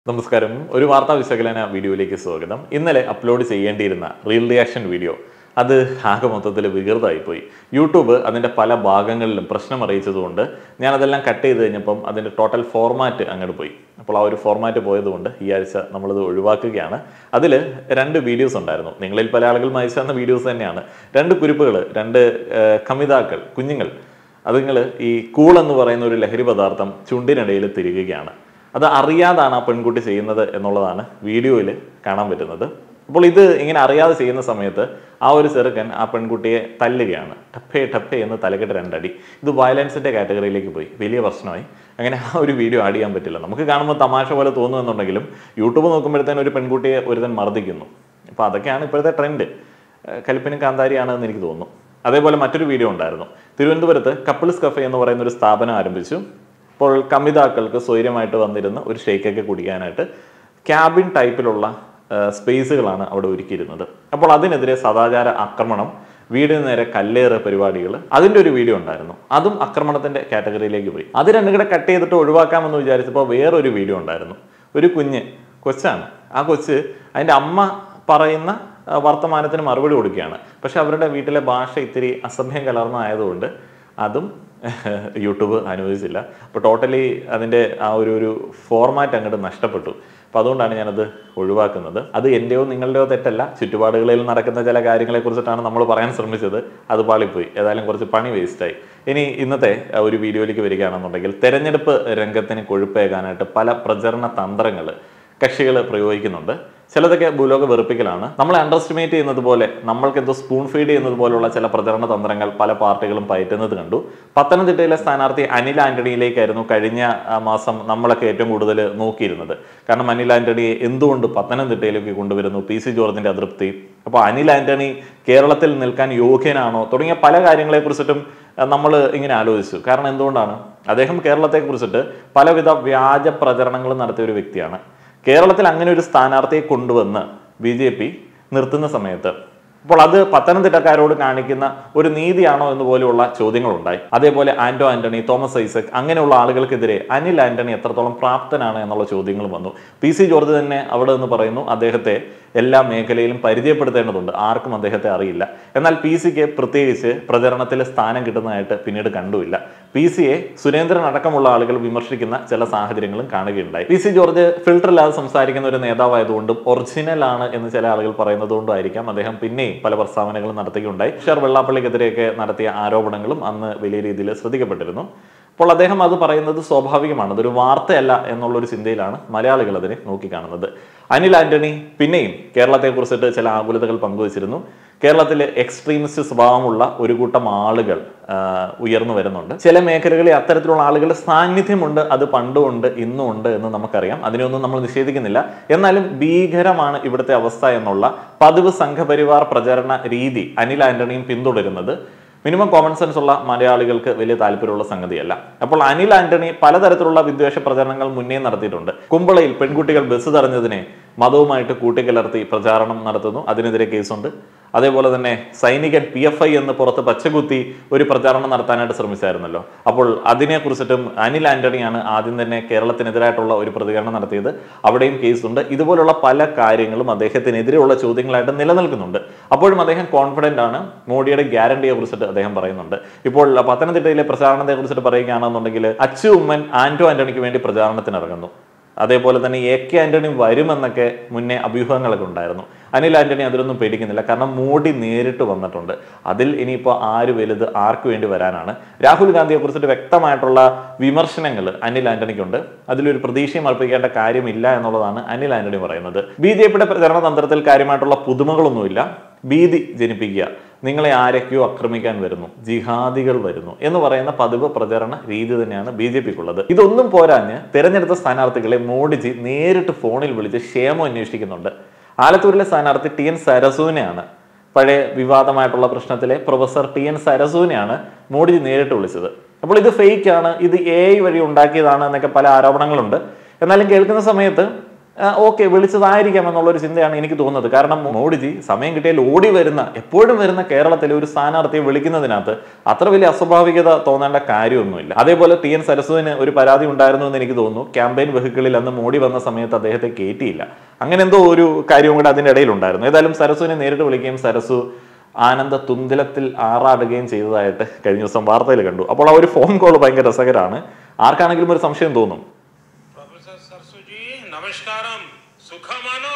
നമസ്കാരം ഒരു വാർത്താ വിശകലന വീഡിയോയിലേക്ക് സ്വാഗതം ഇന്നലെ അപ്ലോഡ് ചെയ്യേണ്ടിയിരുന്ന റിയൽ റിയാക്ഷൻ വീഡിയോ അത് ആകെ മൊത്തത്തിൽ വികൃതമായിപ്പോയി യൂട്യൂബ് അതിൻ്റെ പല ഭാഗങ്ങളിലും പ്രശ്നം അറിയിച്ചതുകൊണ്ട് ഞാൻ അതെല്ലാം കട്ട് ചെയ്ത് കഴിഞ്ഞപ്പം അതിൻ്റെ ടോട്ടൽ ഫോർമാറ്റ് അങ്ങോട്ട് പോയി അപ്പോൾ ആ ഒരു ഫോർമാറ്റ് പോയതുകൊണ്ട് ഈ ആഴ്ച നമ്മളത് ഒഴിവാക്കുകയാണ് അതിൽ രണ്ട് വീഡിയോസ് ഉണ്ടായിരുന്നു നിങ്ങളിൽ പല ആളുകൾ അയച്ചു തന്ന വീഡിയോസ് തന്നെയാണ് രണ്ട് കുരിപ്പുകൾ രണ്ട് ഏർ, കമിതാക്കൾ കുഞ്ഞുങ്ങൾ അതുങ്ങൾ ഈ കൂൾ എന്ന് പറയുന്ന ഒരു ലഹരി പദാർത്ഥം ചുണ്ടിനിടയിൽ തിരികുകയാണ് അത് അറിയാതാണ് ആ പെൺകുട്ടി ചെയ്യുന്നത് എന്നുള്ളതാണ് വീഡിയോയിൽ കാണാൻ പറ്റുന്നത് അപ്പോൾ ഇത് ഇങ്ങനെ അറിയാതെ ചെയ്യുന്ന സമയത്ത് ആ ഒരു ചെറുക്കൻ ആ പെൺകുട്ടിയെ തല്ലുകയാണ് ടപ്പേ ടപ്പേ എന്ന് തലക്കെട്ട് രണ്ടടി ഇത് വയലൻസിന്റെ കാറ്റഗറിയിലേക്ക് പോയി വലിയ പ്രശ്നമായി അങ്ങനെ ആ ഒരു വീഡിയോ ആഡ് ചെയ്യാൻ പറ്റില്ല നമുക്ക് കാണുമ്പോൾ തമാശ പോലെ തോന്നുമെന്നുണ്ടെങ്കിലും യൂട്യൂബ് നോക്കുമ്പോഴത്തേനും ഒരു പെൺകുട്ടിയെ ഒരുതൻ മർദ്ദിക്കുന്നു അപ്പോൾ അതൊക്കെയാണ് ഇപ്പോഴത്തെ ട്രെൻഡ് കലിപ്പിനും കാന്താരിയാണ് എന്ന് എനിക്ക് തോന്നുന്നു അതേപോലെ മറ്റൊരു വീഡിയോ ഉണ്ടായിരുന്നു തിരുവനന്തപുരത്ത് കപ്പിൾസ് കഫേ എന്ന് പറയുന്ന ഒരു സ്ഥാപനം ആരംഭിച്ചു അപ്പോൾ കമിതാക്കൾക്ക് സ്വൈര്യമായിട്ട് വന്നിരുന്ന ഒരു ഷേക്കൊക്കെ കുടിക്കാനായിട്ട് ക്യാബിൻ ടൈപ്പിലുള്ള സ്പേസുകളാണ് അവിടെ ഒരുക്കിയിരുന്നത് അപ്പോൾ അതിനെതിരെ സദാചാര ആക്രമണം വീടിന് നേരെ കല്ലേറ് പരിപാടികൾ അതിന്റെ ഒരു വീഡിയോ ഉണ്ടായിരുന്നു അതും ആക്രമണത്തിന്റെ കാറ്റഗറിയിലേക്ക് പോയി അത് രണ്ടും കൂടെ കട്ട് ചെയ്തിട്ട് ഒഴിവാക്കാമെന്ന് വിചാരിച്ചപ്പോൾ വേറൊരു വീഡിയോ ഉണ്ടായിരുന്നു ഒരു കുഞ്ഞ് കൊച്ചാണ് ആ കൊച്ച് അതിന്റെ അമ്മ പറയുന്ന ആ, വർത്തമാനത്തിന് മറുപടി കൊടുക്കുകയാണ് പക്ഷെ അവരുടെ വീട്ടിലെ ഭാഷ ഇത്തിരി അസഭ്യം കലർന്നതായതുകൊണ്ട് അതും യൂട്യൂബ് അനുവദിച്ചില്ല അപ്പോൾ ടോട്ടലി അതിൻ്റെ ആ ഒരു ഒരു ഫോർമാറ്റ് അങ്ങോട്ട് നഷ്ടപ്പെട്ടു അപ്പോൾ അതുകൊണ്ടാണ് ഞാനത് ഒഴിവാക്കുന്നത് അത് എൻ്റെയോ നിങ്ങളുടെയോ തെറ്റല്ല ചുറ്റുപാടുകളിൽ നടക്കുന്ന ചില കാര്യങ്ങളെ കുറിച്ചിട്ടാണ് നമ്മൾ പറയാൻ ശ്രമിച്ചത് അത് പാളിപ്പോയി ഏതായാലും കുറച്ച് പണി വേസ്റ്റായി ഇനി ഇന്നത്തെ ആ, ഒരു വീഡിയോയിലേക്ക് വരികയാണെന്നുണ്ടെങ്കിൽ തെരഞ്ഞെടുപ്പ് രംഗത്തിന് കൊഴുപ്പേകാനായിട്ട് പല പ്രചരണ തന്ത്രങ്ങൾ കക്ഷികൾ പ്രയോഗിക്കുന്നുണ്ട് ചിലതൊക്കെ ഭൂലോക വെറുപ്പിക്കലാണ് നമ്മളെ അണ്ടർ എസ്റ്റിമേറ്റ് ചെയ്യുന്നത് പോലെ നമ്മൾക്ക് എന്തോ സ്പൂൺ ഫീഡ് ചെയ്യുന്നത് പോലുള്ള ചില പ്രചരണ തന്ത്രങ്ങൾ പല പാർട്ടികളും പയറ്റുന്നത് കണ്ടു പത്തനംതിട്ടയിലെ സ്ഥാനാർത്ഥി അനിൽ ആന്റണിയിലേക്കായിരുന്നു കഴിഞ്ഞ ആ, മാസം നമ്മളൊക്കെ ഏറ്റവും കൂടുതൽ നോക്കിയിരുന്നത് കാരണം അനിൽ ആന്റണിയെ എന്തുകൊണ്ട് പത്തനംതിട്ടയിലേക്ക് കൊണ്ടുവരുന്നു പി സി ജോർജിന്റെ അതൃപ്തി അപ്പോൾ അനിൽ ആന്റണി കേരളത്തിൽ നിൽക്കാൻ യോഗ്യനാണോ തുടങ്ങിയ പല കാര്യങ്ങളെ കുറിച്ചിട്ടും നമ്മൾ ഇങ്ങനെ ആലോചിച്ചു കാരണം എന്തുകൊണ്ടാണ് അദ്ദേഹം കേരളത്തെ കുറിച്ചിട്ട് പലവിധ വ്യാജ പ്രചരണങ്ങളും നടത്തിയ ഒരു വ്യക്തിയാണ് കേരളത്തിൽ അങ്ങനെ ഒരു സ്ഥാനാർത്ഥിയെ കൊണ്ടുവന്ന് ബി ജെ പി നിർത്തുന്ന സമയത്ത് അപ്പോൾ അത് പത്തനംതിട്ടക്കാരോട് കാണിക്കുന്ന ഒരു നീതിയാണോ എന്ന് പോലെയുള്ള ചോദ്യങ്ങളുണ്ടായി അതേപോലെ ആന്റോ ആന്റണി തോമസ് ഐസക് അങ്ങനെയുള്ള ആളുകൾക്കെതിരെ അനിൽ ആന്റണി എത്രത്തോളം പ്രാപ്തനാണ് എന്നുള്ള ചോദ്യങ്ങൾ വന്നു പി സി ജോർജ് തന്നെ അവിടെ നിന്ന് പറയുന്നു അദ്ദേഹത്തെ എല്ലാ മേഖലയിലും പരിചയപ്പെടുത്തേണ്ടതുണ്ട് ആർക്കും അദ്ദേഹത്തെ അറിയില്ല എന്നാൽ പി സിക്ക് പ്രത്യേകിച്ച് പ്രചരണത്തിൽ സ്ഥാനം കിട്ടുന്നതായിട്ട് പിന്നീട് കണ്ടുമില്ല പി സിയെ സുരേന്ദ്രൻ അടക്കമുള്ള ആളുകൾ വിമർശിക്കുന്ന ചില സാഹചര്യങ്ങളും കാണുകയുണ്ടായി പി സി ജോർജ് ഫിൽട്ടർ ഇല്ലാതെ സംസാരിക്കുന്ന ഒരു നേതാവായതുകൊണ്ടും ഒറിജിനൽ ആണ് എന്ന് ചില ആളുകൾ പറയുന്നത് കൊണ്ടായിരിക്കാം അദ്ദേഹം പിന്നെയും പല പ്രസ്താവനകളും നടത്തുകയുണ്ടായി ഷർ വെള്ളാപ്പള്ളിക്കെതിരെയൊക്കെ നടത്തിയ ആരോപണങ്ങളും അന്ന് വലിയ രീതിയിൽ ശ്രദ്ധിക്കപ്പെട്ടിരുന്നു അപ്പോൾ അദ്ദേഹം അത് പറയുന്നത് സ്വാഭാവികമാണ് അതൊരു വാർത്തയല്ല എന്നുള്ളൊരു ചിന്തയിലാണ് മലയാളികൾ അതിനെ നോക്കിക്കാണുന്നത് അനിൽ ആന്റണി പിന്നെയും കേരളത്തെ കുറിച്ചിട്ട് ചില ആകുലതകൾ പങ്കുവച്ചിരുന്നു കേരളത്തിൽ എക്സ്ട്രീമിസ്റ്റ് സ്വഭാവമുള്ള ഒരു കൂട്ടം ആളുകൾ ആ, ഉയർന്നു വരുന്നുണ്ട് ചില മേഖലകളിൽ അത്തരത്തിലുള്ള ആളുകളുടെ സാന്നിധ്യമുണ്ട് അത് പണ്ടും ഉണ്ട് ഇന്നും ഉണ്ട് എന്ന് നമുക്കറിയാം അതിനെയൊന്നും നമ്മൾ നിഷേധിക്കുന്നില്ല എന്നാലും ഭീകരമാണ് ഇവിടുത്തെ അവസ്ഥ എന്നുള്ള പതിവ് സംഘപരിവാർ പ്രചരണ രീതി അനിൽ ആന്റണിയും പിന്തുടരുന്നത് മിനിമം കോമൺ സെൻസ് ഉള്ള മലയാളികൾക്ക് വലിയ താല്പര്യമുള്ള സംഗതിയല്ല അപ്പോൾ അനിൽ ആന്റണി പലതരത്തിലുള്ള വിദ്വേഷ പ്രചരണങ്ങൾ മുന്നേ നടത്തിയിട്ടുണ്ട് കുമ്പളയിൽ പെൺകുട്ടികൾ ബസ് തടഞ്ഞതിനെ മതവുമായിട്ട് കൂട്ടിക്കലർത്തി പ്രചാരണം നടത്തുന്നു അതിനെതിരെ കേസുണ്ട് അതേപോലെ തന്നെ സൈനികൻ പി എഫ് ഐ എന്ന് പുറത്ത് പച്ചകുത്തി ഒരു പ്രചാരണം നടത്താനായിട്ട് ശ്രമിച്ചായിരുന്നല്ലോ അപ്പോൾ അതിനെ കുറിച്ചിട്ടും അനിൽ ആന്റണിയാണ് ആദ്യം തന്നെ കേരളത്തിനെതിരായിട്ടുള്ള ഒരു പ്രതികരണം നടത്തിയത് അവിടെയും കേസുണ്ട് ഇതുപോലുള്ള പല കാര്യങ്ങളും അദ്ദേഹത്തിനെതിരെയുള്ള ചോദ്യങ്ങളായിട്ട് നിലനിൽക്കുന്നുണ്ട് അപ്പോഴും അദ്ദേഹം കോൺഫിഡന്റ് ആണ് മോഡിയുടെ ഗ്യാരണ്ടിയെ കുറിച്ചിട്ട് അദ്ദേഹം പറയുന്നുണ്ട് ഇപ്പോൾ പത്തനംതിട്ടയിലെ പ്രചാരണത്തെ കുറിച്ചിട്ട് പറയുകയാണെന്നുണ്ടെങ്കിൽ അച്ചു ഉമ്മൻ ആന്റോ ആന്റണിക്ക് വേണ്ടി പ്രചാരണത്തിന് ഇറങ്ങുന്നു അതേപോലെ തന്നെ എ കെ ആന്റണി വരുമെന്നൊക്കെ മുന്നേ അഭ്യൂഹങ്ങളൊക്കെ ഉണ്ടായിരുന്നു അനിൽ ആന്റണി അതിലൊന്നും പേടിക്കുന്നില്ല കാരണം മോഡി നേരിട്ട് വന്നിട്ടുണ്ട് അതിൽ ഇനിയിപ്പോൾ ആര് വലുത് ആർക്ക് വേണ്ടി വരാനാണ് രാഹുൽ ഗാന്ധിയെ കുറിച്ചിട്ട് വ്യക്തമായിട്ടുള്ള വിമർശനങ്ങൾ അനിൽ ആന്റണിക്കുണ്ട് അതിലൊരു പ്രതീക്ഷയും അർപ്പിക്കേണ്ട കാര്യമില്ല എന്നുള്ളതാണ് അനിൽ ആന്റണി പറയുന്നത് ബി ജെ പിയുടെ പ്രചരണ തന്ത്രത്തിൽ കാര്യമായിട്ടുള്ള പുതുമകളൊന്നുമില്ല ഭീതി ജനിപ്പിക്കുക നിങ്ങളെ ആരൊക്കെയോ ആക്രമിക്കാൻ വരുന്നു ജിഹാദികൾ വരുന്നു എന്ന് പറയുന്ന പതിവ് പ്രചരണ രീതി തന്നെയാണ് ബി ജെ പിക്കുള്ളത് ഇതൊന്നും പോരാഞ്ഞ് തെരഞ്ഞെടുത്ത സ്ഥാനാർത്ഥികളെ മോഡിജി നേരിട്ട് ഫോണിൽ വിളിച്ച് ക്ഷേമം അന്വേഷിക്കുന്നുണ്ട് ആലത്തൂരിലെ സ്ഥാനാർത്ഥി ടി എൻ സരസുവിനെയാണ് പഴയ വിവാദമായിട്ടുള്ള പ്രശ്നത്തിലെ പ്രൊഫസർ ടി എൻ സരസുവിനെയാണ് മോഡിജി നേരിട്ട് വിളിച്ചത് അപ്പോൾ ഇത് ഫേക്ക് ആണ് ഇത് എ ഐ വഴി ഉണ്ടാക്കിയതാണ് എന്നൊക്കെ പല ആരോപണങ്ങളുണ്ട് എന്നാലും കേൾക്കുന്ന സമയത്ത് ഓക്കെ വിളിച്ചതായിരിക്കാം എന്നുള്ളൊരു ചിന്തയാണ് എനിക്ക് തോന്നുന്നത് കാരണം മോഡിജി സമയം കിട്ടിയാൽ ഓടി വരുന്ന എപ്പോഴും വരുന്ന കേരളത്തിലെ ഒരു സ്ഥാനാർത്ഥിയെ വിളിക്കുന്നതിനകത്ത് അത്ര വലിയ അസ്വാഭാവികത തോന്നേണ്ട കാര്യമൊന്നുമില്ല അതേപോലെ ടി എൻ സരസുവിന് ഒരു പരാതി ഉണ്ടായിരുന്നു എന്ന് എനിക്ക് തോന്നുന്നു ക്യാമ്പയിൻ വെഹിക്കിളിൽ അന്ന് മോഡി വന്ന സമയത്ത് അദ്ദേഹത്തെ കയറ്റിയില്ല അങ്ങനെ എന്തോ ഒരു കാര്യവും കൂടെ അതിൻ്റെ ഇടയിലുണ്ടായിരുന്നു ഏതായാലും സരസുവിനെ നേരിട്ട് വിളിക്കുകയും സരസു ആനന്ദ തുന്തിലത്തിൽ ആറാടുകയും ചെയ്തതായിട്ട് കഴിഞ്ഞ ദിവസം വാർത്തയിൽ കണ്ടു അപ്പോൾ ആ ഒരു ഫോൺ കോൾ ഭയങ്കര രസകരമാണ് ആർക്കാണെങ്കിലും ഒരു സംശയം തോന്നും प्रोफेसर सरसू जी नमस्कारम सुखमानो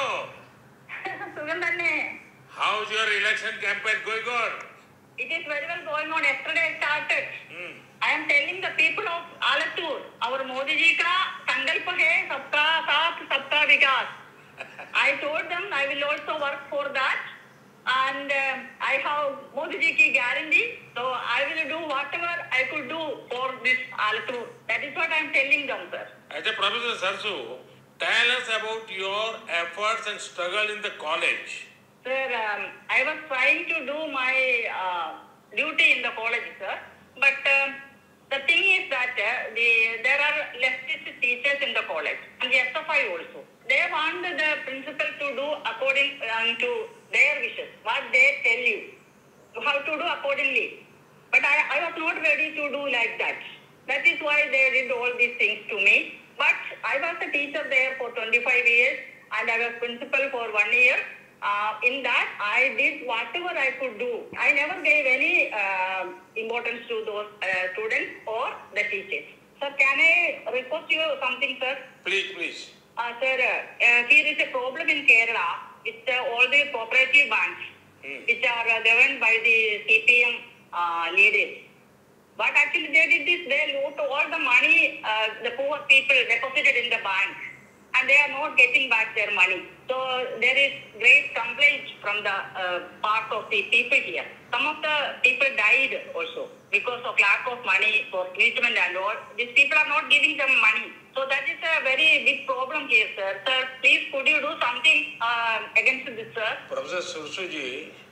സുഖം തന്നെ how is your election campaign going on It is very well going on. Yesterday I started. I am telling the people of Alatur, our Modi ji ka sankalp hai sabka saath sabka vikas. I told them I will also work for that. And uh, I have Modi ji ki guarantee. So I will do whatever I could do for this Alatur. That is what I am telling them, sir. as a professor sarsu tell us about your efforts and struggle in the college Sir, um, I was trying to do my uh, duty in the college, sir. But um the thing is that uh, the, there are leftist teachers in the college and the SFI also. They want the principal to do according um, to their wishes, what they tell you. You have to do accordingly. But I, I was not ready to do like that. That is why they did all these things to me. But I was a teacher there for 25 years and I was principal for one year. Uh, in that, I did whatever I could do. I never gave any uh, importance to those uh, students or the teachers. Sir, can I request you something, sir? please please Uh, sir, uh, here is a problem in Kerala with uh, all the cooperative banks, which are uh, governed by the CPM uh, leaders. But actually, they did this. They loot all the money uh, the poor people deposited in the bank, and they are not getting back their money. So there is great complaint from the uh, part of the people here. Some of the people died also because of lack of money for treatment and all. These people are not giving them money. So that is a very big problem here, sir. Sir, please could you do something uh, against this, sir? professor sarsu ji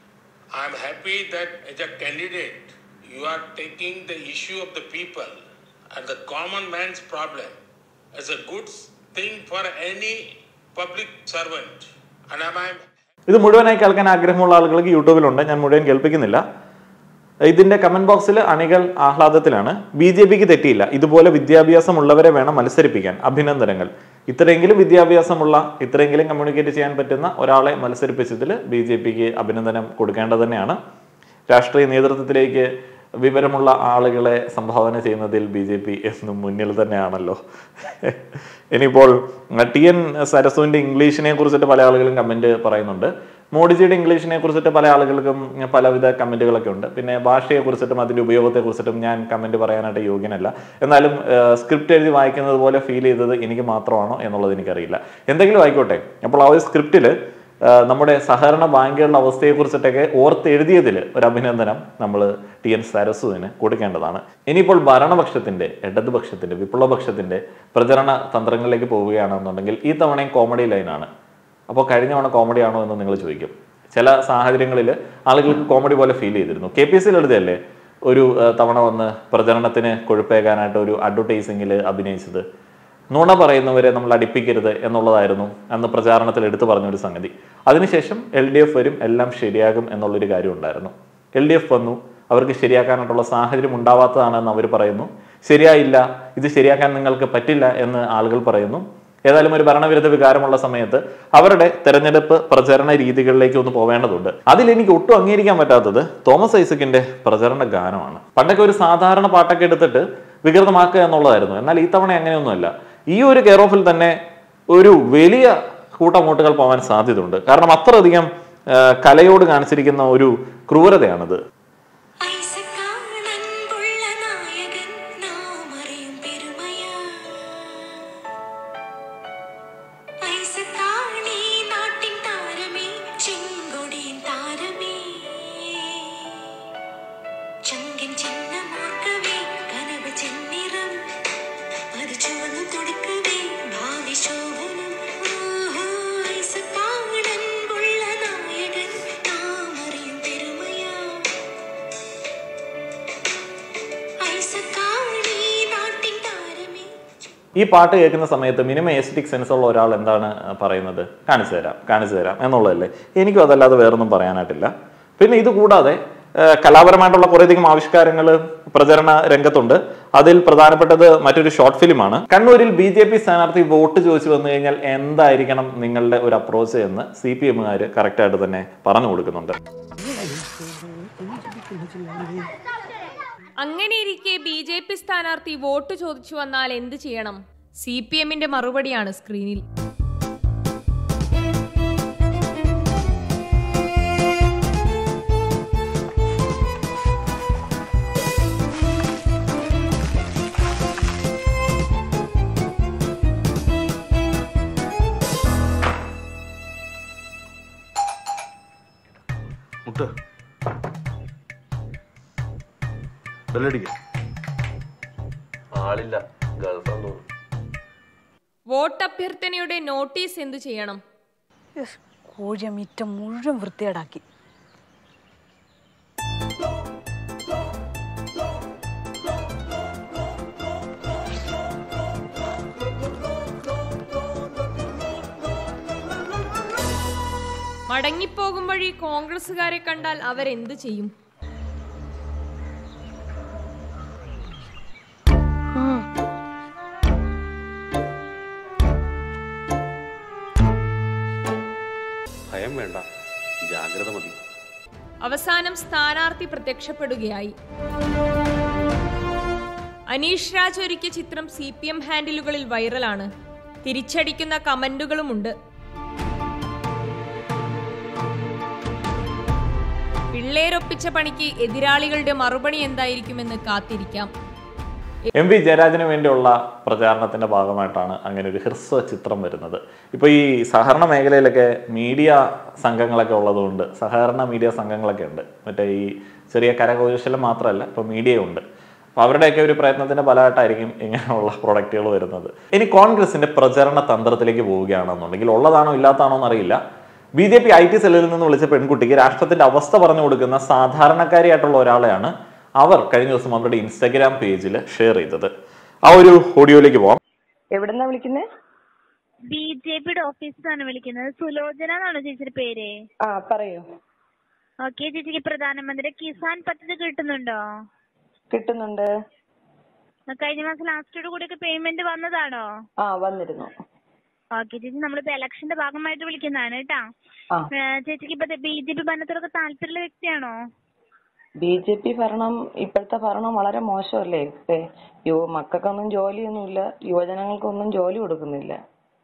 i am happy that as a candidate you are taking the issue of the people and the common man's problem as a good thing for any public servant and i am ഇത് മുഴുവനായി കേൾക്കാൻ ആഗ്രഹമുള്ള ആളുകൾക്ക് യൂട്യൂബിലുണ്ട് ഞാൻ മുഴുവൻ കേൾപ്പിക്കുന്നില്ല ഇതിന്റെ comment ബോക്സിൽ അണികൾ ആഹ്ലാദത്തിലാണ് ബി ജെ പിക്ക് തെറ്റിയില്ല ഇതുപോലെ വിദ്യാഭ്യാസമുള്ളവരെ വേണം മത്സരിപ്പിക്കാൻ അഭിനന്ദനങ്ങൾ ഇത്രയെങ്കിലും വിദ്യാഭ്യാസമുള്ള ഇത്രയെങ്കിലും കമ്മ്യൂണിക്കേറ്റ് ചെയ്യാൻ പറ്റുന്ന ഒരാളെ മത്സരിപ്പിച്ചതിൽ ബി ജെ പിക്ക് അഭിനന്ദനം കൊടുക്കേണ്ടത് തന്നെയാണ് രാഷ്ട്രീയ നേതൃത്വത്തിലേക്ക് വിവരമുള്ള ആളുകളെ സംഭാവന ചെയ്യുന്നതിൽ ബി ജെ പി എന്നും മുന്നിൽ തന്നെയാണല്ലോ ഇനിയിപ്പോൾ ടി എൻ സരസുവിൻ്റെ ഇംഗ്ലീഷിനെ കുറിച്ചിട്ട് പല ആളുകളും കമൻറ്റ് പറയുന്നുണ്ട് മോഡിജിയുടെ ഇംഗ്ലീഷിനെ കുറിച്ചിട്ട് പല ആളുകൾക്കും പലവിധ കമൻറ്റുകളൊക്കെ ഉണ്ട് പിന്നെ ഭാഷയെ കുറിച്ചിട്ടും അതിൻ്റെ ഉപയോഗത്തെ കുറിച്ചിട്ടും ഞാൻ കമൻറ്റ് പറയാനായിട്ട് യോഗ്യനല്ല എന്നാലും സ്ക്രിപ്റ്റ് എഴുതി വായിക്കുന്നത് പോലെ ഫീൽ ചെയ്തത് എനിക്ക് മാത്രമാണോ എന്നുള്ളത് എനിക്കറിയില്ല എന്തെങ്കിലും ആയിക്കോട്ടെ അപ്പോൾ ആ ഒരു സ്ക്രിപ്റ്റിൽ നമ്മുടെ സഹകരണ ബാങ്കുകളുടെ അവസ്ഥയെക്കുറിച്ചിട്ടൊക്കെ ഓർത്തെഴുതിയതിൽ ഒരു അഭിനന്ദനം നമ്മൾ ടി എൻ സരസുവിന് കൊടുക്കേണ്ടതാണ് ഇനിയിപ്പോൾ ഭരണപക്ഷത്തിന്റെ ഇടതുപക്ഷത്തിന്റെ വിപ്ലവപക്ഷത്തിന്റെ പ്രചരണ തന്ത്രങ്ങളിലേക്ക് പോവുകയാണെന്നുണ്ടെങ്കിൽ ഈ തവണയും കോമഡി ലൈനാണ് അപ്പോൾ കഴിഞ്ഞ തവണ കോമഡി ആണോ എന്ന് നിങ്ങൾ ചോദിക്കും ചില സാഹചര്യങ്ങളിൽ ആളുകൾക്ക് കോമഡി പോലെ ഫീൽ ചെയ്തിരുന്നു കെ പി എസ് സിയിൽ എഴുതിയല്ലേ ഒരു ആ, തവണ വന്ന് പ്രചരണത്തിന് കൊഴുപ്പേകാനായിട്ട് ഒരു അഡ്വർടൈസിങ്ങിൽ അഭിനയിച്ചത് നുണ പറയുന്നവരെ നമ്മൾ അടിപ്പിക്കരുത് എന്നുള്ളതായിരുന്നു അന്ന് പ്രചാരണത്തിൽ എടുത്തു പറഞ്ഞൊരു സംഗതി അതിനുശേഷം എൽ ഡി എഫ് വരും എല്ലാം ശരിയാകും എന്നുള്ളൊരു കാര്യം ഉണ്ടായിരുന്നു എൽ ഡി എഫ് വന്നു അവർക്ക് ശരിയാക്കാനായിട്ടുള്ള സാഹചര്യം ഉണ്ടാവാത്തതാണെന്ന് അവർ പറയുന്നു ശരിയായില്ല ഇത് ശരിയാക്കാൻ നിങ്ങൾക്ക് പറ്റില്ല എന്ന് ആളുകൾ പറയുന്നു ഏതായാലും ഒരു ഭരണവിരുദ്ധ വികാരമുള്ള സമയത്ത് അവരുടെ തെരഞ്ഞെടുപ്പ് പ്രചരണ രീതികളിലേക്ക് ഒന്ന് പോവേണ്ടതുണ്ട് അതിൽ എനിക്ക് ഒട്ടും അംഗീകരിക്കാൻ പറ്റാത്തത് തോമസ് ഐസക്കിന്റെ പ്രചരണ ഗാനമാണ് പണ്ടൊക്കെ ഒരു സാധാരണ പാട്ടൊക്കെ എടുത്തിട്ട് വികൃതമാക്കുക എന്നുള്ളതായിരുന്നു എന്നാൽ ഈ തവണ അങ്ങനെയൊന്നുമല്ല ഈ ഒരു കെയർ ഓഫിൽ തന്നെ ഒരു വലിയ കൂട്ടമൂട്ടുകൾ പോകാൻ സാധ്യതയുണ്ട് കാരണം അത്രയധികം ആ, കലയോട് കാണിച്ചിരിക്കുന്ന ഒരു ക്രൂരതയാണത് ഐസക്കാണൻപുള്ള നായകൻ നാം അറിയും പെരുമയാ ഐസക്കാണീ നാട്ടിൻ താരമേ ചെങ്കൊടിயின் താരമേ ചങ്കിൻ ചിഹ്നമോർക്കവേ കനവ് ചെന്നിറം അത് ചുവന്നു തുടുക്കവേ ഭാവി ശോഭനം ഓഹോ ഐസക്കാണൻപുള്ള നായകൻ നാം അറിയും പെരുമയാ ഈ പാട്ട് കേൾക്കുന്ന സമയത്ത് മിനിമം എസ്റ്റിക് സെൻസ് ഉള്ള ഒരാൾ എന്താണ് പറയുന്നത് കാണിച്ചു തരാം കാണിച്ചു തരാം എന്നുള്ളതല്ലേ എനിക്കും അതല്ലാതെ വേറൊന്നും പറയാനായിട്ടില്ല പിന്നെ ഇത് കൂടാതെ ഏഹ് കലാപരമായിട്ടുള്ള കുറേയധികം ആവിഷ്കാരങ്ങൾ പ്രചരണ രംഗത്തുണ്ട് അതിൽ പ്രധാനപ്പെട്ടത് മറ്റൊരു ഷോർട്ട് ഫിലിമാണ് കണ്ണൂരിൽ ബി ജെ പി സ്ഥാനാർത്ഥി വോട്ട് ചോദിച്ചു വന്നു കഴിഞ്ഞാൽ എന്തായിരിക്കണം നിങ്ങളുടെ ഒരു അപ്രോച്ച് എന്ന് സി പി എമ്മുകാർ കറക്റ്റായിട്ട് തന്നെ പറഞ്ഞു കൊടുക്കുന്നുണ്ട് അങ്ങനെയിരിക്കെ ബി ജെ പി സ്ഥാനാർത്ഥി വോട്ട് ചോദിച്ചു വന്നാൽ എന്ത് ചെയ്യണം സി പി എമ്മിന്റെ മറുപടിയാണ് സ്ക്രീനിൽ മുട്ട് ബെല്ലടിക്ക ആളില്ല ഗൾഫാന്ന് തോന്നുന്നു വോട്ട് അഭ്യർത്ഥനയുടെ നോട്ടീസ് എന്തു ചെയ്യണം യെസ്, കോഴിയെ മിറ്റം മുഴുവൻ വൃത്തികേടാക്കി മടങ്ങിപ്പോകും വഴി കോൺഗ്രസുകാരെ കണ്ടാൽ അവരെന്ത് ചെയ്യും ഭയം വേണ്ട ജാഗ്രത മതി അവസാനം സ്ഥാനാർത്ഥി പ്രത്യക്ഷപ്പെടുകയായി അനീഷ് രാജ് ഒരുക്കിയ ചിത്രം സി പി എം ഹാൻഡിലുകളിൽ വൈറലാണ് തിരിച്ചടിക്കുന്ന കമന്റുകളുമുണ്ട് പിള്ളേരൊപ്പിച്ച പണിക്ക് എതിരാളികളുടെ മറുപടി എന്തായിരിക്കുമെന്ന് കാത്തിരിക്കാം എം വി ജയരാജന് വേണ്ടിയുള്ള പ്രചാരണത്തിന്റെ ഭാഗമായിട്ടാണ് അങ്ങനെ ഒരു ഹ്രസ്വ ചിത്രം വരുന്നത് ഇപ്പോൾ ഈ സഹകരണ മേഖലയിലൊക്കെ മീഡിയ സംഘങ്ങളൊക്കെ ഉള്ളതുകൊണ്ട് സഹകരണ മീഡിയ സംഘങ്ങളൊക്കെ ഉണ്ട് മറ്റേ ഈ ചെറിയ കരകൗശലം മാത്രമല്ല ഇപ്പോൾ മീഡിയ ഉണ്ട് അപ്പോൾ അവരുടെയൊക്കെ ഒരു പ്രയത്നത്തിന്റെ ഫലമായിട്ടായിരിക്കും ഇങ്ങനെയുള്ള പ്രൊഡക്റ്റുകൾ വരുന്നത് ഇനി കോൺഗ്രസിന്റെ പ്രചരണ തന്ത്രത്തിലേക്ക് പോവുകയാണെന്നുണ്ടെങ്കിൽ ഉള്ളതാണോ ഇല്ലാത്താണോ എന്നറിയില്ല B J P I T സെല്ലിൽ നിന്ന് വിളിച്ച പെൺകുട്ടിക്ക് രാഷ്ട്രത്തിന്റെ അവസ്ഥ പറഞ്ഞു കൊടുക്കുന്ന സാധാരണക്കാരിയായിട്ടുള്ള ഒരാളെയാണ് അവർ കഴിഞ്ഞ ദിവസം അവരുടെ ഇൻസ്റ്റാഗ്രാം പേജിൽ ഷെയർ ചെയ്തത് ആ ഒരു ഓഡിയോയിലേക്ക് പോവാം എവിടെന്നാ വിളിക്കുന്നേ ബി ജെ പിയുടെ ഓഫീസിൽ നിന്നാണ് വിളിക്കുന്നത് സുലോചന എന്നാണോ ചേച്ചിയുടെ പേര് ആ പറയൂ ഓക്കെ ചേച്ചിക്ക് പ്രധാനമന്ത്രി കിസാൻ പദ്ധതി കിട്ടുന്നുണ്ടോ കിട്ടുന്നുണ്ട് കഴിഞ്ഞ മാസം ലാസ്റ്റോട് കൂടിയൊക്കെ പേയ്മെന്റ് വന്നതാണോ ആ വന്നിരുന്നു ഓക്കെ ചേച്ചി നമ്മളിപ്പോ ഇലക്ഷന്റെ ഭാഗമായിട്ട് വിളിക്കുന്നതാണ് കേട്ടാ ആ ഏ, ചേച്ചിക്ക് ഇപ്പൊ ബി ജെ പി ഭരണത്തോടൊക്കെ താല്പര്യമുള്ള വ്യക്തിയാണോ ബി ജെ പി ഭരണം ഇപ്പോഴത്തെ ഭരണം വളരെ മോശമല്ലേ ഇപ്പേ യുവ മക്കൾക്കൊന്നും ജോലിയൊന്നുമില്ല യുവജനങ്ങൾക്കൊന്നും ജോലി കൊടുക്കുന്നില്ല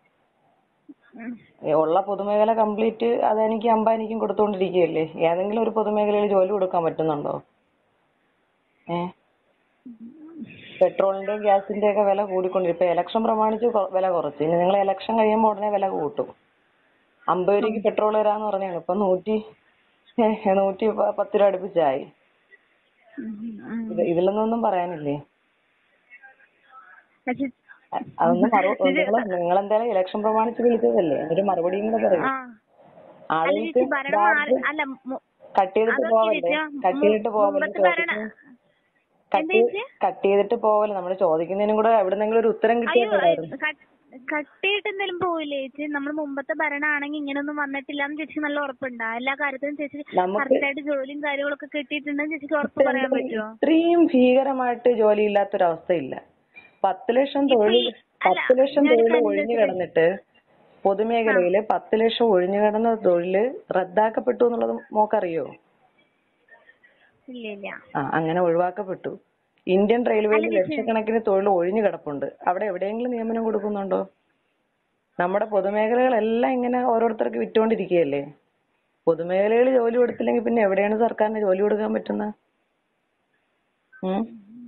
ഏ, ഉള്ള പൊതുമേഖല കംപ്ലീറ്റ് അതെനിക്ക് അംബാനിക്കും കൊടുത്തുകൊണ്ടിരിക്കുകയല്ലേ ഏതെങ്കിലും ഒരു പൊതുമേഖലയിൽ ജോലി കൊടുക്കാൻ പറ്റുന്നുണ്ടോ ഏ പെട്രോളിന്റെയും ഗ്യാസിന്റെയും ഒക്കെ വില കൂടിക്കൊണ്ടിരിക്കും ഇപ്പൊ ഇലക്ഷൻ പ്രമാണിച്ച് കൊ- വില കുറച്ച് ഇനി നിങ്ങൾ ഇലക്ഷൻ കഴിയുമ്പോൾ ഉടനെ വില കൂട്ടും അമ്പത് രൂപയ്ക്ക് പെട്രോൾ തരാന്ന് പറഞ്ഞാണ് ഇപ്പൊ നൂറ്റി ഏ, നൂറ്റി പ- പത്ത് രൂപ അടുപ്പിച്ചായി ഇത് ഇതിലൊന്നും പറയാനില്ലേ ചേച്ചി, അ- അതൊന്നും മറു നിങ്ങൾ നിങ്ങളെന്തായാലും ഇലക്ഷൻ പ്രമാണിച്ച് വിളിച്ചതല്ലേ ഒരു മറുപടിയും കൂടെ പറയും ആ അല്ല ആളുകൾക്ക് ചേച്ചി ഭരണം മാറി അല്ല മു- കട്ട് ചെയ്തിട്ട് അതൊക്കെ പോവല്ലേ ചേച്ചി, കട്ട് ചെയ്തിട്ട് മു- പോവല്ലേ മുമ്പത്തെ ഭരണ കട്ട് എന്താ ചേച്ചി? കട്ട് ചെയ്തിട്ട് പോവല്ലേ നമ്മൾ ചോദിക്കുന്നതിനും കൂടെ എവിടെന്നെങ്കിലും ഒരു ഉത്തരം അയ്യോ കിട്ടിയിട്ടുണ്ടായിരുന്നു കട്ടിയിട്ട് എന്തെങ്കിലും പോവില്ലേ ചേച്ചി നമ്മൾ മുമ്പത്തെ ഭരണമാണെങ്കിൽ ഇങ്ങനൊന്നും വന്നിട്ടില്ല എന്ന് ചേച്ചിക്ക് നല്ല ഉറപ്പുണ്ടാ എല്ലാ കാര്യത്തിലും ചേച്ചി നമുക്ക് കറക്റ്റ് ആയിട്ട് ജോലിയും കാര്യങ്ങളൊക്കെ കിട്ടിയിട്ടുണ്ടെന്ന് ചേച്ചിക്ക് ഉറപ്പ് പറയാൻ പറ്റുമോ ഇത്രയും ഭീകരമായിട്ട് ജോലി ഇല്ലാത്തൊരവസ്ഥയില്ല പത്ത് ലക്ഷം തൊഴിൽ ഈ- അല്ല, പത്ത് ലക്ഷം ഞാനൊരു തൊഴിൽ കാര്യം ഒഴിഞ്ഞു ചോദിച്ചോട്ടെ? കിടന്നിട്ട് പൊതുമേഖലയില് പത്ത് ലക്ഷം ഒഴിഞ്ഞു കിടന്ന തൊഴില് റദ്ദാക്കപ്പെട്ടു എന്നുള്ളത് മോക്കറിയോ ഇല്ല ഇല്ല ആ അങ്ങനെ ഒഴിവാക്കപ്പെട്ടു ഇന്ത്യൻ റെയിൽവേയിൽ ലക്ഷക്കണക്കിന് തൊഴിൽ ഒഴിഞ്ഞു കിടപ്പുണ്ട് അവിടെ എവിടെയെങ്കിലും നിയമനം കൊടുക്കുന്നുണ്ടോ നമ്മുടെ പൊതുമേഖലകളെല്ലാം ഇങ്ങനെ ഓരോരുത്തർക്ക് വിറ്റുകൊണ്ടിരിക്കുകയല്ലേ പൊതുമേഖലകളിൽ ജോലി കൊടുത്തില്ലെങ്കിൽ പിന്നെ എവിടെയാണ് സർക്കാരിന് ജോലി കൊടുക്കാൻ പറ്റുന്നത് ഉം?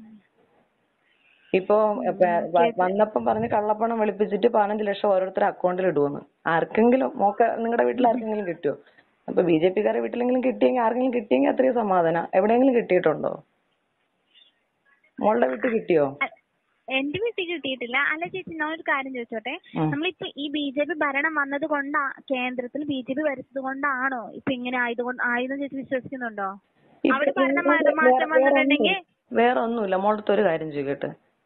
ഇപ്പൊ പ- വ- വന്നപ്പം പറഞ്ഞ് കള്ളപ്പണം വെളുപ്പിച്ചിട്ട് പതിനഞ്ച് ലക്ഷം ഓരോരുത്തരുടെ അക്കൗണ്ടിൽ ഇടുമെന്ന് ആർക്കെങ്കിലും മോക്ക നിങ്ങളുടെ വീട്ടിൽ ആർക്കെങ്കിലും കിട്ടുമോ അപ്പൊ ബി ജെ പിക്കാരുടെ വീട്ടിലെങ്കിലും കിട്ടിയെങ്കിൽ ആർക്കെങ്കിലും കിട്ടിയെങ്കിൽ അത്രയും സമാധാനം എവിടെയെങ്കിലും കിട്ടിയിട്ടുണ്ടോ മോളുടെ വീട്ടിൽ കിട്ടിയോ അ- എന്റെ വീട്ടിൽ കിട്ടിയിട്ടില്ല അല്ല ചേച്ചി ഞാൻ ഒരു കാര്യം ചോദിച്ചോട്ടെ ഉം. നമ്മളിപ്പോ ഈ ബി ജെ പി ഭരണം വന്നത് കൊണ്ടാ കേന്ദ്രത്തിൽ ബി ജെ പി ഭരിച്ചത് കൊണ്ടാണോ ഇപ്പൊ ഇങ്ങനെ ആയതുകൊണ്ട് ആയെന്ന് ചേച്ചി വിശ്വസിക്കുന്നുണ്ടോ ഇപ്പൊ അവിടെ ഭരണം വേറെ- മാറ്റം മാറ്റം വേറെ- വേറെ വന്നിട്ടുണ്ടെങ്കിൽ ഒന്നും- വേറെ ഒന്നുമില്ല മോളടുത്ത് ഒരു കാര്യം ചോദിക്കട്ടെ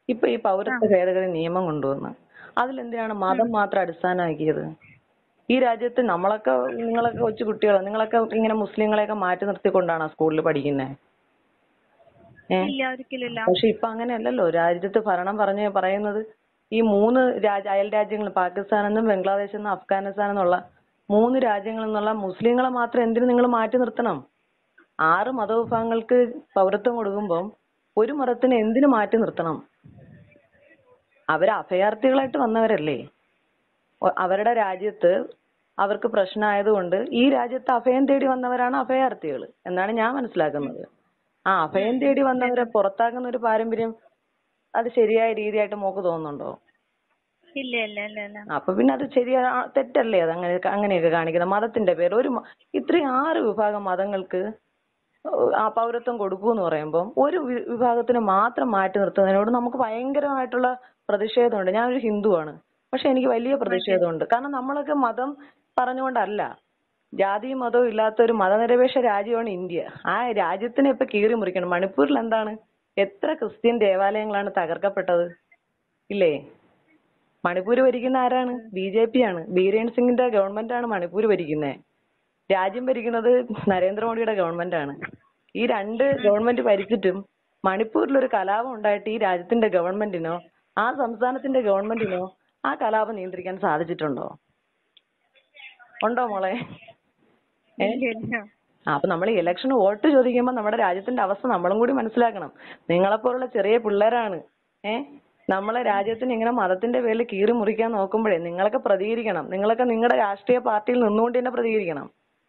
ഇപ്പൊ ഈ പൗരത്വ ഭേദഗതി നിയമം കൊണ്ടുവന്ന് അതിലെന്തിനാണ് മതം മാത്രം അടിസ്ഥാനമാക്കിയത് ഈ രാജ്യത്ത് നമ്മളൊക്കെ നിങ്ങളൊക്കെ കൊച്ചു കുട്ടികളോ നിങ്ങളൊക്കെ ഇങ്ങനെ മുസ്ലിങ്ങളെയൊക്കെ മാറ്റി നിർത്തിക്കൊണ്ടാണ് സ്കൂളിൽ പഠിക്കുന്നത് ഏഹ് ഇല്ല ഒരിക്കലും ഇല്ല പക്ഷെ ഇപ്പൊ അങ്ങനെയല്ലല്ലോ രാജ്യത്ത് ഭരണം പറഞ്ഞ് പറയുന്നത് ഈ മൂന്ന് രാജ അയൽ രാജ്യങ്ങൾ പാകിസ്ഥാൻ എന്നും ബംഗ്ലാദേശ് എന്നും അഫ്ഗാനിസ്ഥാൻ എന്നുള്ള മൂന്ന് രാജ്യങ്ങളിൽ നിന്നുള്ള മുസ്ലിങ്ങളെ മാത്രം എന്തിനു നിങ്ങൾ മാറ്റി നിർത്തണം ആറ് മതവിഭാഗങ്ങൾക്ക് പൗരത്വം കൊടുക്കുമ്പം ഒരു മതത്തിന് എന്തിനു മാറ്റി നിർത്തണം അവര് അഭയാർത്ഥികളായിട്ട് വന്നവരല്ലേ ഒ- അവരുടെ രാജ്യത്ത് അവർക്ക് പ്രശ്നമായതുകൊണ്ട് ഈ രാജ്യത്ത് അഭയം തേടി വന്നവരാണ് അഭയാർത്ഥികൾ എന്നാണ് ഞാൻ മനസ്സിലാക്കുന്നത് ആ അഭയം തേടി വന്നവരെ പുറത്താക്കുന്ന ഒരു പാരമ്പര്യം അത് ശരിയായ രീതിയായിട്ട് മോക്ക് തോന്നുന്നുണ്ടോ ഇല്ല ഇല്ല ഇല്ല ഇല്ല അപ്പൊ പിന്നെ അത് ശരിയാ ആ, തെറ്റല്ലേ അത് അങ്ങനെ അങ്ങനെയൊക്കെ കാണിക്കുന്നത് മതത്തിന്റെ പേര് ഒരു മ- ഇത്രയും ആറ് വിഭാഗം മതങ്ങൾക്ക് ആ പൗരത്വം കൊടുക്കൂ എന്ന് പറയുമ്പോൾ ഒരു വി- വിഭാഗത്തിന് മാത്രം മാറ്റി നിർത്തുന്നതിനോട് നമുക്ക് ഭയങ്കരമായിട്ടുള്ള പ്രതിഷേധമുണ്ട് ഞാനൊരു ഹിന്ദുവാണ് പക്ഷെ എനിക്ക് വലിയ പ്രതിഷേധമുണ്ട് കാരണം നമ്മളൊക്കെ മതം പറഞ്ഞുകൊണ്ടല്ല ജാതിയും മതവും ഇല്ലാത്ത ഒരു മതനിരപേക്ഷ രാജ്യമാണ് ഇന്ത്യ ആ രാജ്യത്തിനെ ഇപ്പൊ കീറി മുറിക്കണം മണിപ്പൂരിൽ എന്താണ് എത്ര ക്രിസ്ത്യൻ ദേവാലയങ്ങളാണ് തകർക്കപ്പെട്ടത് ഇല്ലേ മണിപ്പൂർ ഭരിക്കുന്ന ആരാണ് ബി ജെ പി ആണ് ബീരേൻ സിംഗിന്റെ ഗവൺമെന്റ് ആണ് മണിപ്പൂർ ഭരിക്കുന്നത് രാജ്യം ഭരിക്കുന്നത് നരേന്ദ്രമോദിയുടെ ഗവൺമെന്റ് ആണ് ഈ രണ്ട് ഗവൺമെന്റ് ഭരിച്ചിട്ടും മണിപ്പൂരിൽ ഒരു കലാപം ഉണ്ടായിട്ട് ഈ രാജ്യത്തിന്റെ ഗവൺമെന്റിനോ ആ സംസ്ഥാനത്തിന്റെ ഗവൺമെന്റിനോ ആ കലാപം നിയന്ത്രിക്കാൻ സാധിച്ചിട്ടുണ്ടോ ഉണ്ടോ മോളെ ഏ? ഇല്ല ഇല്ല ആ, അപ്പൊ നമ്മൾ ഇലക്ഷൻ വോട്ട് ചോദിക്കുമ്പോൾ നമ്മുടെ രാജ്യത്തിന്റെ അവസ്ഥ നമ്മളും കൂടി മനസ്സിലാക്കണം നിങ്ങളെപ്പോലുള്ള ചെറിയ പിള്ളേരാണ് ഏ നമ്മളെ രാജ്യത്തിന് ഇങ്ങനെ മതത്തിന്റെ പേരിൽ കീറി മുറിക്കാൻ നോക്കുമ്പോഴേ നിങ്ങളൊക്കെ പ്രതികരിക്കണം നിങ്ങളൊക്കെ നിങ്ങളുടെ രാഷ്ട്രീയ പാർട്ടിയിൽ നിന്നുകൊണ്ട് തന്നെ പ്രതികരിക്കണം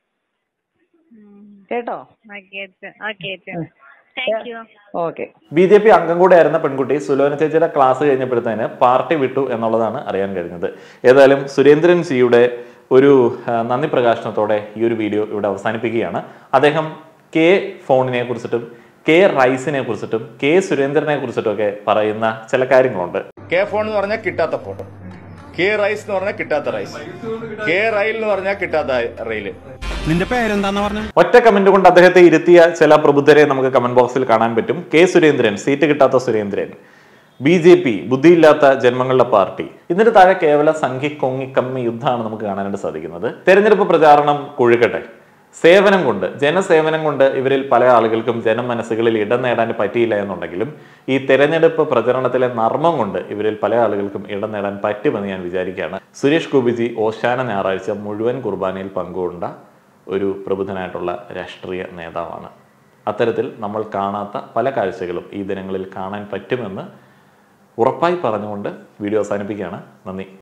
കേട്ടോ okay okay thank you okay B J P അംഗം കൂടെ ആയിരുന്ന പെൺകുട്ടി സുലോന ചേച്ചിയുടെ ക്ലാസ് കഴിഞ്ഞപ്പോഴത്തേന് പാർട്ടി വിട്ടു എന്നുള്ളതാണ് അറിയാൻ കഴിഞ്ഞത് ഏതായാലും സുരേന്ദ്രൻ സിയുടെ ഒരു ആ, നന്ദി പ്രകാശനത്തോടെ ഈ ഒരു വീഡിയോ ഇവിടെ അവസാനിപ്പിക്കുകയാണ് അദ്ദേഹം കെ ഫോണിനെ കുറിച്ചിട്ടും കെ റൈസിനെ കുറിച്ചിട്ടും കെ സുരേന്ദ്രനെ കുറിച്ചിട്ടും ഒക്കെ പറയുന്ന ചില കാര്യങ്ങളുണ്ട് കെ ഫോൺ എന്ന് പറഞ്ഞാൽ കിട്ടാത്ത ഫോൺ കെ റൈസ് എന്ന് പറഞ്ഞാൽ കിട്ടാത്ത റൈസ് കെ റെയിൽ എന്ന് പറഞ്ഞാൽ കിട്ടാത്ത റെയിൽ നിന്റെ പേരെന്താന്ന് പറഞ്ഞു ഒറ്റ കമന്റ് കൊണ്ട് അദ്ദേഹത്തെ ഇരുത്തിയ ചില പ്രബുദ്ധരെ നമുക്ക് കമന്റ് ബോക്സിൽ കാണാൻ പറ്റും കെ സുരേന്ദ്രൻ സീറ്റ് കിട്ടാത്ത സുരേന്ദ്രൻ ബി ജെ പി ബുദ്ധിയില്ലാത്ത ജന്മങ്ങളുടെ പാർട്ടി ഇതിന്റെ താഴെ കേവല സംഖ്യ കൊങ്ങി കമ്മി യുദ്ധമാണ് നമുക്ക് കാണാനായിട്ട് സാധിക്കുന്നത് തെരഞ്ഞെടുപ്പ് പ്രചാരണം കൊഴുക്കട്ടെ സേവനം കൊണ്ട് ജനസേവനം കൊണ്ട് ഇവരിൽ പല ആളുകൾക്കും ജനമനസ്സുകളിൽ ഇടം നേടാൻ പറ്റിയില്ല എന്നുണ്ടെങ്കിലും ഈ തെരഞ്ഞെടുപ്പ് പ്രചരണത്തിലെ നർമ്മം കൊണ്ട് ഇവരിൽ പല ആളുകൾക്കും ഇടം നേടാൻ പറ്റുമെന്ന് ഞാൻ വിചാരിക്കുകയാണ് സുരേഷ് ഗോപിജി ഓശാന ഞായറാഴ്ച മുഴുവൻ കുർബാനയിൽ പങ്കുകൊണ്ട ഒരു പ്രബുദ്ധനായിട്ടുള്ള രാഷ്ട്രീയ നേതാവാണ് അത്തരത്തിൽ നമ്മൾ കാണാത്ത പല കാഴ്ചകളും ഈ ദിനങ്ങളിൽ കാണാൻ പറ്റുമെന്ന് ഉറപ്പായി പറഞ്ഞുകൊണ്ട് വീഡിയോ അവസാനിപ്പിക്കുകയാണ് നന്ദി